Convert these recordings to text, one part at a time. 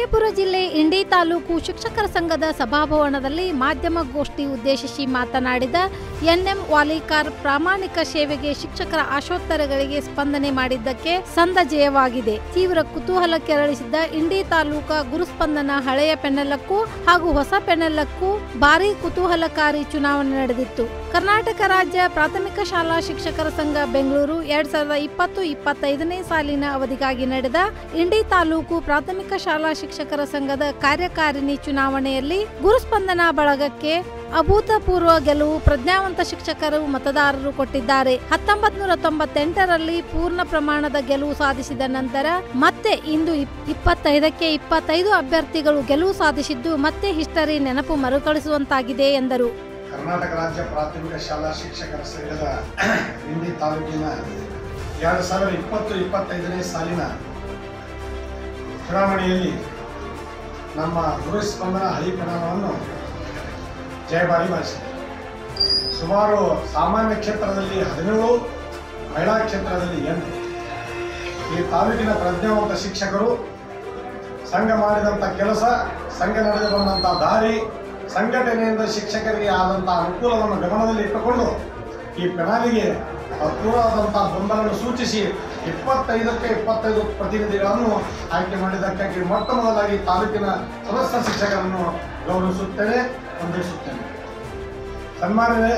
ವಿಜಯಪುರ ಜಿಲ್ಲೆ ಇಂಡಿ ತಾಲೂಕು ಶಿಕ್ಷಕರ ಸಂಘದ ಸಭಾಭವನದಲ್ಲಿ ಮಾಧ್ಯಮ ಗೋಷ್ಠಿ ಉದ್ದೇಶಿಸಿ ಮಾತನಾಡಿದ ಎನ್ಎಂ ವಾಲಿಕಾರ್ ಪ್ರಾಮಾಣಿಕ ಸೇವೆಗೆ ಶಿಕ್ಷಕರ ಆಶೋತ್ತರಗಳಿಗೆ ಸ್ಪಂದನೆ ಮಾಡಿದ್ದಕ್ಕೆ ಸಂದ ಜಯವಾಗಿದೆ ತೀವ್ರ ಕುತೂಹಲ ಕೆರಳಿಸಿದ್ದ ಇಂಡಿ ತಾಲೂಕ ಗುರುಸ್ಪಂದನ ಹಳೆಯ ಪೆನ್ನೆಲ್ಲಕ್ಕೂ ಹಾಗೂ ಹೊಸ ಪೆನ್ನೆಲ್ಲಕ್ಕೂ ಭಾರೀ ಕುತೂಹಲಕಾರಿ ಚುನಾವಣೆ ನಡೆದಿತ್ತು ಕರ್ನಾಟಕ ರಾಜ್ಯ ಪ್ರಾಥಮಿಕ ಶಾಲಾ ಶಿಕ್ಷಕರ ಸಂಘ ಬೆಂಗಳೂರು ಎರಡ್ ಸಾವಿರದ ಇಪ್ಪತ್ತು ಇಪ್ಪತ್ತೈದನೇ ಸಾಲಿನ ಅವಧಿಗಾಗಿ ನಡೆದ ಇಂಡಿ ತಾಲೂಕು ಪ್ರಾಥಮಿಕ ಶಾಲಾ ಶಿಕ್ಷಕರ ಸಂಘದ ಕಾರ್ಯಕಾರಿಣಿ ಚುನಾವಣೆಯಲ್ಲಿ ಗುರುಸ್ಪಂದನ ಬಳಗಕ್ಕೆ ಅಭೂತಪೂರ್ವ ಗೆಲುವು ಪ್ರಜ್ಞಾವಂತ ಶಿಕ್ಷಕರು ಮತದಾರರು ಕೊಟ್ಟಿದ್ದಾರೆ ಹತ್ತೊಂಬತ್ ನೂರ ತೊಂಬತ್ತೆಂಟರಲ್ಲಿ ಪೂರ್ಣ ಪ್ರಮಾಣದ ಗೆಲುವು ಸಾಧಿಸಿದ ನಂತರ ಮತ್ತೆ ಇಂದು ಇಪ್- ಇಪ್ಪತ್ತೈದಕ್ಕೆ ಇಪ್ಪತ್ತೈದು ಅಭ್ಯರ್ಥಿಗಳು ಗೆಲುವು ಸಾಧಿಸಿದ್ದು ಮತ್ತೆ ಹಿಸ್ಟರಿ ನೆನಪು ಮರುಕಳಿಸುವಂತಾಗಿದೆ ಎಂದರು ಕರ್ನಾಟಕ ರಾಜ್ಯ ಪ್ರಾಥಮಿಕ ಶಾಲಾ ಶಿಕ್ಷಕರ ಸಂಘದ ಇಂಡಿ ತಾಲೂಕಿನ ಎರಡು ಸಾವಿರದ ಇಪ್ಪತ್ತು ಇಪ್ಪತ್ತೈದನೇ ಸಾಲಿನ ಚುನಾವಣೆಯಲ್ಲಿ ನಮ್ಮ ಗುರುಸ್ಪಂದನ ಹಳಿಪಣವನ್ನು ಜಯಭಾರಿ ಮಾಡಿಸಿದೆ ಸುಮಾರು ಸಾಮಾನ್ಯ ಕ್ಷೇತ್ರದಲ್ಲಿ ಹದಿನೇಳು ಮಹಿಳಾ ಕ್ಷೇತ್ರದಲ್ಲಿ ಎಂಟು ಈ ತಾಲೂಕಿನ ಪ್ರಜ್ಞಾವಂತ ಶಿಕ್ಷಕರು ಸಂಘ ಮಾಡಿದಂಥ ಕೆಲಸ ಸಂಘ ನಡೆದು ಬಂದಂಥ ದಾರಿ ಸಂಘಟನೆಯಿಂದ ಶಿಕ್ಷಕರಿಗೆ ಆದಂಥ ಅನುಕೂಲವನ್ನು ಗಮನದಲ್ಲಿ ಇಟ್ಟುಕೊಂಡು ಈ ಪೆನಾಲಿಗೆ ಅಪೂರ್ವವಾದಂಥ ಬೆಂಬಲವನ್ನು ಸೂಚಿಸಿ ಇಪ್ಪತ್ತೈದಕ್ಕೆ ಇಪ್ಪತ್ತೈದು ಪ್ರತಿನಿಧಿಗಳನ್ನು ಆಯ್ಕೆ ಮಾಡಿದ್ದಕ್ಕಾಗಿ ಮೊಟ್ಟ ಮೊದಲಾಗಿ ತಾಲೂಕಿನ ಸಮಸ್ತ ಶಿಕ್ಷಕರನ್ನು ಗೌರವಿಸುತ್ತೇನೆ ವಂದಿಸುತ್ತೇನೆ ಸನ್ಮಾನವೇ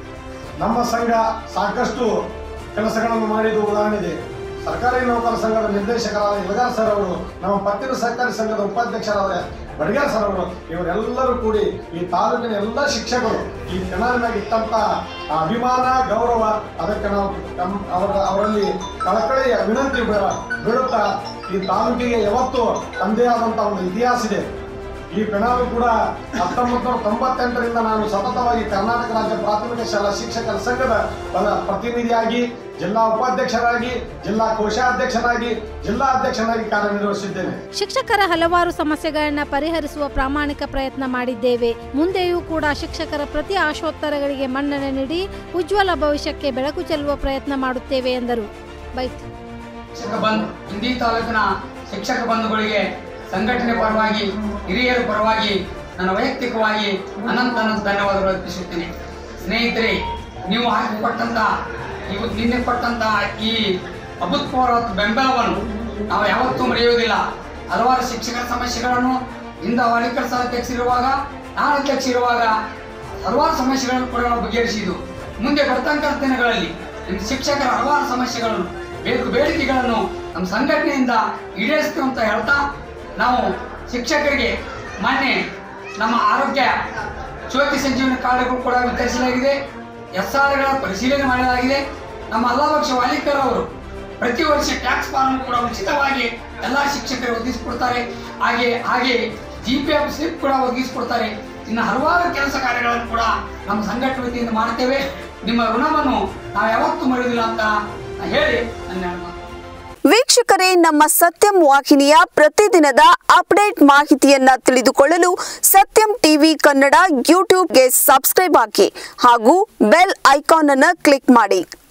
ನಮ್ಮ ಸಂಘ ಸಾಕಷ್ಟು ಕೆಲಸಗಳನ್ನು ಮಾಡಿದ್ದು ಉದಾಹರಣೆ ಇದೆ ಸರ್ಕಾರಿ ನೌಕರ ಸಂಘದ ನಿರ್ದೇಶಕರಾದ ಇಲಗಾರ್ ಸರ್ ಅವರು ನಮ್ಮ ಪತ್ತಿನ ಸರ್ಕಾರಿ ಸಂಘದ ಉಪಾಧ್ಯಕ್ಷರಾದ ಬಡಿಗಾರ್ ಸರ್ ಅವರು ಇವರೆಲ್ಲರೂ ಕೂಡಿ ಈ ತಾಲೂಕಿನ ಎಲ್ಲ ಶಿಕ್ಷಕರು ಈ ಕೆನಾಲಿನಾಗ ಇಟ್ಟಂತ ಆ ಅಭಿಮಾನ ಗೌರವ ಅದಕ್ಕೆ ನಾವು ತಮ್ಮ ಅವರ ಅವರಲ್ಲಿ ಕಳಕಳಿಯ ವಿನಂತಿ ಬೀಳ- ಬೀಳುತ್ತಾ ಈ ತಾಲೂಕಿಗೆ ಯಾವತ್ತು ತಂದೆ ಆದಂಥ ಒಂದು ಇತಿಹಾಸ ಇದೆ ಈ ಪೆನಾಲು ಕೂಡ ಹತ್ತೊಂಬತ್ತು ನೂರ ತೊಂಬತ್ತೆಂಟರಿಂದ ನಾನು ಸತತವಾಗಿ ಕರ್ನಾಟಕ ರಾಜ್ಯ ಪ್ರಾಥಮಿಕ ಶಾಲಾ ಶಿಕ್ಷಕರ ಸಂಘದ ಪದ- ಪ್ರತಿನಿಧಿಯಾಗಿ ಜಿಲ್ಲಾ ಉಪಾಧ್ಯಕ್ಷರಾಗಿ ಜಿಲ್ಲಾ ಕೋಶಾಧ್ಯಕ್ಷರಾಗಿ ಜಿಲ್ಲಾ ಅಧ್ಯಕ್ಷನಾಗಿ ಕಾರ್ಯನಿರ್ವಹಿಸಿದ್ದೇನೆ ಶಿಕ್ಷಕರ ಹಲವಾರು ಸಮಸ್ಯೆಗಳನ್ನ ಪರಿಹರಿಸುವ ಪ್ರಾಮಾಣಿಕ ಪ್ರಯತ್ನ ಮಾಡಿದ್ದೇವೆ ಮುಂದೆಯೂ ಕೂಡ ಶಿಕ್ಷಕರ ಪ್ರತಿ ಆಶೋತ್ತರಗಳಿಗೆ ಮನ್ನಣೆ ನೀಡಿ ಉಜ್ವಲ ಭವಿಷ್ಯಕ್ಕೆ ಬೆಳಕು ಚೆಲ್ಲುವ ಪ್ರಯತ್ನ ಮಾಡುತ್ತೇವೆ ಎಂದರು ಬೈಕ್ ಶಿಕ್ಷಕ ಬಂಧು ಹಿಂದಿ ತಾಲೂಕಿನ ಶಿಕ್ಷಕ ಬಂಧುಗಳಿಗೆ ಸಂಘಟನೆ ಪರವಾಗಿ ಹಿರಿಯರ ಪರವಾಗಿ ನನ್ನ ವೈಯಕ್ತಿಕವಾಗಿ ಅನಂತ ಅನಂತ ಧನ್ಯವಾದಗಳು ಅರ್ಪಿಸುತ್ತೇನೆ ಸ್ನೇಹಿತರೆ ನೀವು ಹಾಕಿಕೊಟ್ಟಂತ ನೀವು ನಿನ್ನೆ ಕೊಟ್ಟಂತ ಈ ಅಭೂತಪೂರ್ವ ಬೆಂಬಲವನ್ನು ನಾವು ಯಾವತ್ತೂ ಮರೆಯುವುದಿಲ್ಲ ಹಲವಾರು ಶಿಕ್ಷಕರ ಸಮಸ್ಯೆಗಳನ್ನು ಹಿಂದ ವಾಲಿಕರ್ ಸಹ ಅಧ್ಯಕ್ಷರಿರುವಾಗ ನಾನು ಅಧ್ಯಕ್ಷರಿರುವಾಗ ಹಲವಾರು ಸಮಸ್ಯೆಗಳನ್ನು ಕೂಡ ನಾವು ಬಗೆಹರಿಸಿದ್ದು ಮುಂದೆ ಬರ್ತಕ್ಕಂಥ ದಿನಗಳಲ್ಲಿ ನಿಮ್ಮ ಶಿಕ್ಷಕರ ಹಲವಾರು ಸಮಸ್ಯೆಗಳನ್ನು ಬೇಕು ಬೇಡಿಕೆಗಳನ್ನು ನಮ್ಮ ಸಂಘಟನೆಯಿಂದ ಈಡೇರಿಸ್ತೀವಿ ಅಂತ ಹೇಳ್ತಾ ನಾವು ಶಿಕ್ಷಕರಿಗೆ ಮಾನ್ಯ ನಮ್ಮ ಆರೋಗ್ಯ ಜ್ಯೋತಿ ಸಂಜೀವನಿ ಕಾರ್ಡ್ಗಳು ಕೂಡ ವಿತರಿಸಲಾಗಿದೆ ಎಸ್ ಆರ್ಗಳ ಪರಿಶೀಲನೆ ಮಾಡಲಾಗಿದೆ ನಮ್ಮ ಅಲ್ಲಾಭಕ್ಷ ವಾಲಿಕರ್ ಅವರು ಪ್ರತಿ ವರ್ಷ ಟ್ಯಾಕ್ಸ್ ಫಾರ್ಮ್ ಕೂಡ ಉಚಿತವಾಗಿ ಎಲ್ಲ ಶಿಕ್ಷಕರು ಒದಗಿಸಿಕೊಡ್ತಾರೆ ಹಾಗೆ ಹಾಗೆ ಜಿ ಪಿ ಎಫ್ ಸ್ಲಿಪ್ ಕೂಡ ಒದಗಿಸಿಕೊಡ್ತಾರೆ ಇನ್ನು ಹಲವಾರು ಕೆಲಸ ಕಾರ್ಯಗಳನ್ನು ಕೂಡ ನಮ್ಮ ಸಂಘಟನೆ ವತಿಯಿಂದ ಮಾಡ್ತೇವೆ ನಿಮ್ಮ ಋಣವನ್ನು ನಾವು ಯಾವತ್ತೂ ಮರೆಯುವುದಿಲ್ಲ ಅಂತ ಹೇಳಿ ನನ್ನ ಮಾತು ವೀಕ್ಷಕರೇ ನಮ್ಮ ಸತ್ಯಂ ವಾಹಿನಿಯ ಪ್ರತಿದಿನದ ಅಪ್ಡೇಟ್ ಮಾಹಿತಿಯನ್ನ ತಿಳಿದುಕೊಳ್ಳಲು ಸತ್ಯಂ ಟಿವಿ ಕನ್ನಡ ಯೂಟ್ಯೂಬ್ಗೆ ಸಬ್ಸ್ಕ್ರೈಬ್ ಹಾಕಿ ಹಾಗೂ ಬೆಲ್ ಐಕಾನ್ ಅನ್ನು ಕ್ಲಿಕ್ ಮಾಡಿ